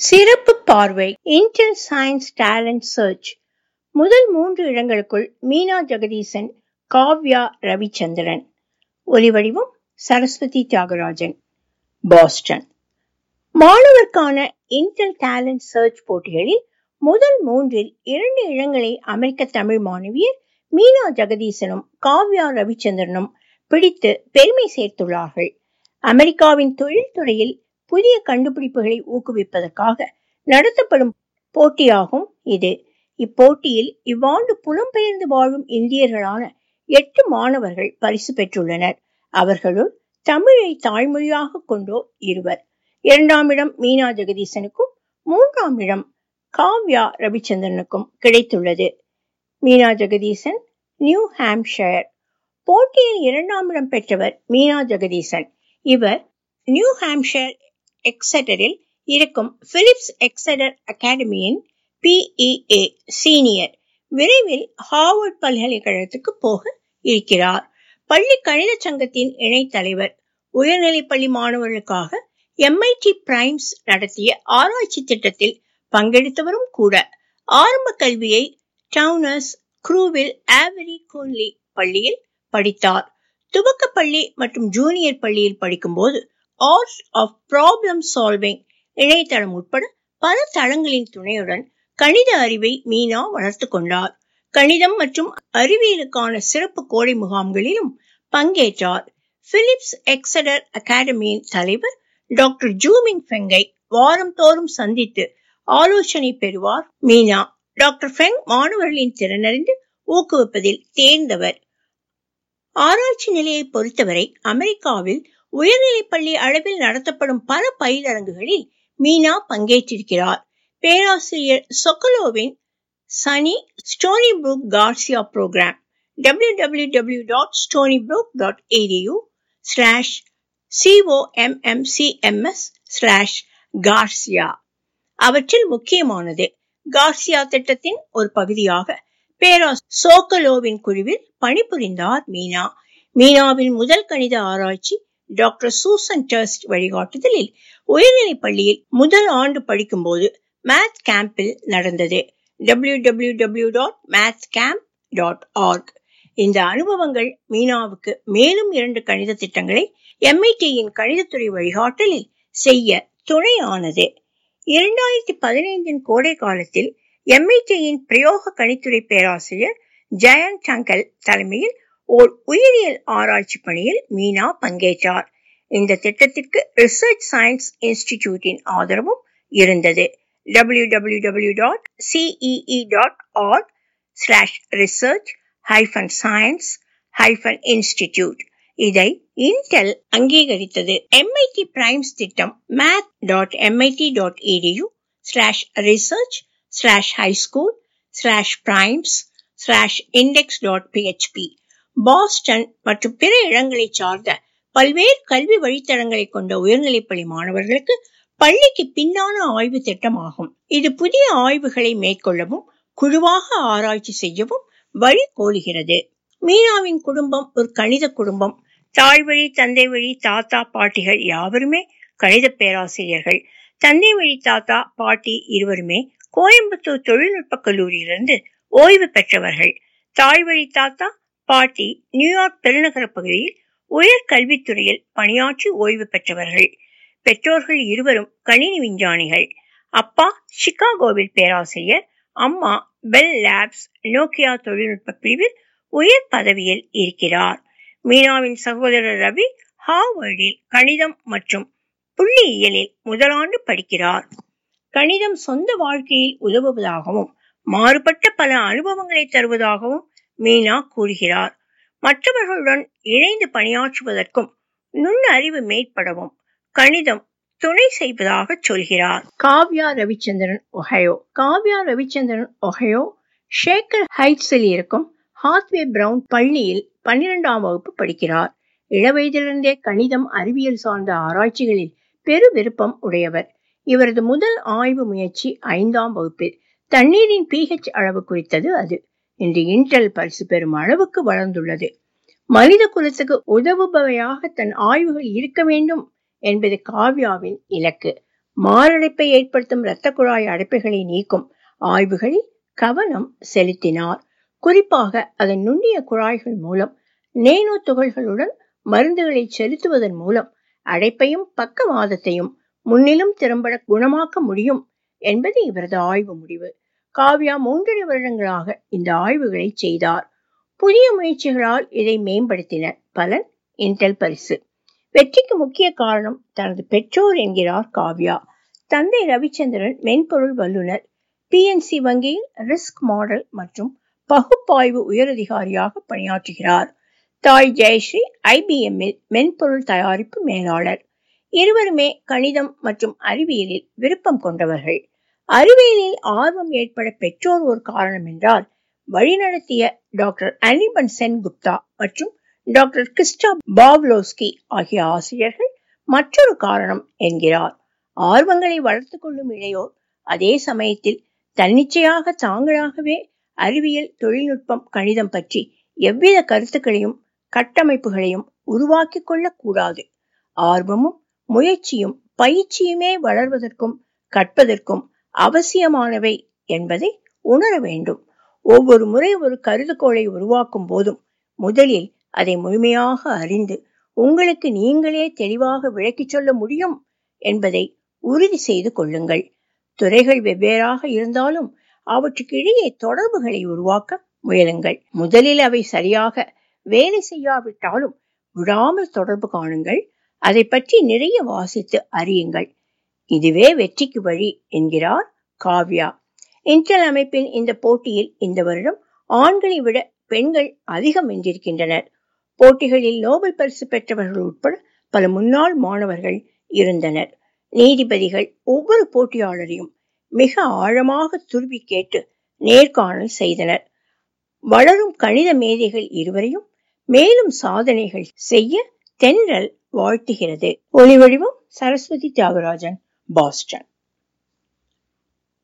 சிறப்பு பார்வை Intel science talent search முதல் மூன்று இடங்களுக்குள் மீனா ஜெகதீசன் காவ்யா ரவிச்சந்திரன் ஒலிவடிவம் சரஸ்வதி தியாகராஜன் பாஸ்டன் மாணவர்க்கான இன்டெல் டேலண்ட் சர்ச் போட்டிகளில் முதல் மூன்றில் இரண்டு இடங்களை அமெரிக்க தமிழ் மாணவியர் மீனா ஜெகதீசனும் காவ்யா ரவிச்சந்திரனும் பிடித்து பெருமை சேர்த்துள்ளார்கள் அமெரிக்காவின் தொழில்துறையில் புதிய கண்டுபிடிப்புகளை ஊக்குவிப்பதற்காக நடத்தப்படும் போட்டியாகும் இது இப்போட்டியில் இவ்வாண்டு புலம்பெயர்ந்து வாழும் இந்தியர்களான எட்டு மாணவர்கள் பரிசு பெற்றுள்ளனர் அவர்களுள் தமிழை தாய்மொழியாக கொண்டோர் இருவர் இரண்டாம் இடம் மீனா ஜெகதீசனுக்கும் மூன்றாம் இடம் காவ்யா ரவிச்சந்திரனுக்கும் கிடைத்துள்ளது மீனா ஜெகதீசன் நியூ ஹாம்ஷயர் போட்டியில் இரண்டாம் இடம் பெற்றவர் மீனா ஜெகதீசன் இவர் நியூ ஹாம்ஷயர் எக்ஸெட்டரில் இருக்கும் பிலிப்ஸ் எக்ஸெட்டர் அகாடமியின் பிஇஏ சீனியர் விரைவில் ஹார்வர்ட் பல்கலைக்கழகத்துக்கு போக இருக்கிறார் பள்ளி கணித சங்கத்தின் இணைத் தலைவர் உயர்நிலைப் பள்ளி மாணவர்களுக்காக எம்ஐடி பிரைம்ஸ் நடத்திய ஆராய்ச்சி திட்டத்தில் பங்கெடுத்தவரும் கூட ஆரம்ப கல்வியை டவுனர்ஸ் குரூவில் ஆவரி கோன்லி பள்ளியில் படித்தார் துவக்க பள்ளி மற்றும் ஜூனியர் பள்ளியில் படிக்கும்போது ஆர்ட் ஆஃப் ப்ராப்ளம் சால்விங் இணையதளம் உட்பட பல தளங்களின் துணையுடன் கணித அறிவை மீனா வளர்த்து கொண்டார் கணிதம் மற்றும் அறிவியலுக்கான சிறப்பு கோடை முகாம்களிலும் பங்கேற்றார் பிலிப்ஸ் எக்ஸடர் அகாடமியின் தலைவர் டாக்டர் ஜூமிங் ஃபெங்கை வாரம் தோறும் சந்தித்து ஆலோசனை பெறுவார் மீனா டாக்டர் ஃபெங் மாணவர்களின் திறனறிந்து ஊக்குவிப்பதில் தேர்ந்தவர் ஆராய்ச்சி நிலையை பொறுத்தவரை அமெரிக்காவில் உயர்நிலைப் பள்ளி அளவில் நடத்தப்படும் பல பயிலரங்குகளில் மீனா பங்கேற்றிருக்கிறார் பேராசிரியர் சொக்கலோவின் SUNY Stony Brook Garcia programme W W W dot Stony Brook dot EDU slash COMMCMS slash Garcia அவற்றில் முக்கியமானது கார்சியா திட்டத்தின் ஒரு பகுதியாக பேரா சோக்கலோவின் குழுவில் பணிபுரிந்தார் மீனா மீனாவின் முதல் கணித ஆராய்ச்சி டாக்டர் சூசன் டர்ஸ்ட் வழிகாட்டுதலில் உயர்நிலைப் பள்ளியில் முதல் ஆண்டு படிக்கும்போது மேத் கேம்பில் நடந்தது W W W dot math camp dot org இந்த அனுபவங்கள் மீனாவுக்கு மேலும் இரண்டு கணித திட்டங்களை எம்ஐடியின் கணிதத்துறை வழிகாட்டலில் செய்ய துணையானது இரண்டாயிரத்தி பதினைந்தின் கோடை காலத்தில் எம்ஐடியின் பிரயோக கணித்துறை பேராசிரியர் ஜெயந்த் சங்கல் தலைமையில் ஓர் உயிரியல் ஆராய்ச்சி பணியில் மீனா பங்கேற்றார் இந்த திட்டத்திற்கு ரிசர்ச் சயின்ஸ் இன்ஸ்டிடியூட்டின் ஆதரவும் இருந்தது W W W dot CEE dot org slash research hyphen science hyphen institute இதை இன்டெல் அங்கீகரித்தது எம்ஐடி பிரைம்ஸ் திட்டம் math dot MIT dot EDU slash research slash high school slash primes slash index dot PHP Boston மற்றும் பிற இடங்களை சார்ந்த பல்வேறு கல்வி வழித்தடங்களை கொண்ட உயர்நிலைப்பள்ளி மாணவர்களுக்கு பள்ளிக்கு பின்னான ஆய்வு திட்டமாகும் இது புதிய ஆய்வுகளை மேற்கொள்ளவும் குழுவாக ஆராய்ச்சி செய்யவும் வழி கோலுகிறது மீனாவின் குடும்பம் ஒரு கணித குடும்பம் தாய் வழி தந்தை வழி தாத்தா பாட்டிகள் யாவருமே கணித பேராசிரியர்கள் தந்தை வழி தாத்தா பாட்டி இருவருமே கோயம்புத்தூர் தொழில்நுட்ப கல்லூரியிலிருந்து ஓய்வு பெற்றவர்கள் தாய் வழி தாத்தா பாட்டி நியூயார்க் பெருநகர பகுதியில் உயர் கல்வித்துறையில் பணியாற்றி ஓய்வு பெற்றவர்கள் பெற்றோர்கள் இருவரும் கணினி விஞ்ஞானிகள் அப்பா சிகாகோவில் பேராசிரியர் அம்மா பெல் லேப்ஸ் நோக்கியா தொழில்நுட்ப பிரிவில் உயர் பதவியில் இருக்கிறார் மீனாவின் சகோதரர் ரவி ஹார்வர்டில் கணிதம் மற்றும் புள்ளியியலில் முதலாண்டு படிக்கிறார் கணிதம் சொந்த வாழ்க்கையில் உதவுவதாகவும் மாறுபட்ட பல அனுபவங்களை தருவதாகவும் மீனா கூறுகிறார் மற்றவர்களுடன் இணைந்து பணியாற்றுவதற்கும் நுண்ணறிவு மேற்படவும் கணிதம் துணை செய்வதாக சொல்கிறார் காவ்யா ரவிச்சந்திரன் ஒஹயோ காவ்யா ரவிச்சந்திரன் ஒஹயோ ஷேக்கர் ஹைட்ஸில் இருக்கும் ஹாத்வே பிரவுன் பள்ளியில் பன்னிரெண்டாம் வகுப்பு படிக்கிறார் இளவயதிலிருந்தே கணிதம் அறிவியல் சார்ந்த ஆராய்ச்சிகளில் பெரு விருப்பம் உடையவர் இவரது முதல் ஆய்வு முயற்சி ஐந்தாம் வகுப்பில் தண்ணீரின் பிஹெச் அளவு குறித்தது அது இன்று இன்டெல் பரிசு பெறும் அளவுக்கு வளர்ந்துள்ளது மனித குலத்துக்கு உதவுபவையாக தன் ஆய்வுகள் இருக்க வேண்டும் என்பது காவ்யாவின் இலக்கு மாரடைப்பை ஏற்படுத்தும் இரத்த குழாய் அடைப்புகளை நீக்கும் ஆய்வுகளில் கவனம் செலுத்தினார் குறிப்பாக அதன் நுண்ணிய குழாய்கள் மூலம் நேனோ துகள்களுடன் மருந்துகளை செலுத்துவதன் மூலம் அடைப்பையும் பக்கவாதத்தையும் முன்னிலும் திறம்பட குணமாக்க முடியும் என்பது இவரது ஆய்வு முடிவு காவ்யா மூன்றரை வருடங்களாக இந்த ஆய்வுகளை செய்தார் புதிய முயற்சிகளால் இதை மேம்படுத்தினர் பலன் இன்டெல் பரிசு வெற்றிக்கு முக்கிய காரணம் தனது பெற்றோர் என்கிறார் காவ்யா தந்தை ரவிச்சந்திரன் மென்பொருள் வல்லுநர் பிஎன்சி வங்கியில் ரிஸ்க் மாடல் மற்றும் பகுப்பாய்வு உயரதிகாரியாக பணியாற்றுகிறார் தாய் ஜெயஸ்ரீ ஐபிஎம்மில் மென்பொருள் தயாரிப்பு மேலாளர் இருவருமே கணிதம் மற்றும் அறிவியலில் விருப்பம் கொண்டவர்கள் அறிவியலில் ஆர்வம் ஏற்பட பெற்றோர் ஒரு காரணம் என்றால் வழிநடத்திய டாக்டர் அனிபன் சென் குப்தா மற்றும் டாக்டர் கிறிஸ்டா பாவ்லோஸ்கி ஆகிய ஆசிரியர்கள் மற்றொரு காரணம் என்கிறார் ஆர்வங்களை வளர்த்துக் கொள்ளும் இளையோர் அதே சமயத்தில் தன்னிச்சையாக தாங்களாகவே அறிவியல் தொழில்நுட்பம் கணிதம் பற்றி எவ்வித கருத்துக்களையும் கட்டமைப்புகளையும் உருவாக்கிக் கொள்ளக் கூடாது ஆர்வமும் முயற்சியும் பயிற்சியுமே வளர்வதற்கும் கற்பதற்கும் அவசியமானவை என்பதை உணர வேண்டும் ஒவ்வொரு முறை ஒரு கருதுகோளை உருவாக்கும் போதும் முதலில் அதை முழுமையாக அறிந்து உங்களுக்கு நீங்களே தெளிவாக விளக்கிச் சொல்ல முடியும் என்பதை உறுதி செய்து கொள்ளுங்கள் துறைகள் வெவ்வேறாக இருந்தாலும் அவற்றுக்கு இடையே தொடர்புகளை உருவாக்க முயலுங்கள் முதலில் அவை சரியாக வேலை செய்யாவிட்டாலும் விடாமல் தொடர்பு காணுங்கள் அதை பற்றி நிறைய வாசித்து அறியுங்கள் இதுவே வெற்றிக்கு வழி என்கிறார் காவ்யா இன்டெல் அமைப்பின் இந்த போட்டியில் இந்த வருடம் ஆண்களை விட பெண்கள் அதிகம் வென்றிருக்கின்றனர் போட்டிகளில் நோபல் பரிசு பெற்றவர்கள் உட்பட பல முன்னாள் மாணவர்கள் இருந்தனர் நீதிபதிகள் ஒவ்வொரு போட்டியாளரையும் மிக ஆழமாக துருவி கேட்டு நேர்காணல் செய்தனர் வளரும் கணித மேதைகள் இருவரையும் மேலும் சாதனைகள் செய்ய தென்றல் வாழ்த்துகிறது ஒளிவடிவம் சரஸ்வதி தியாகராஜன் பாஸ்டன்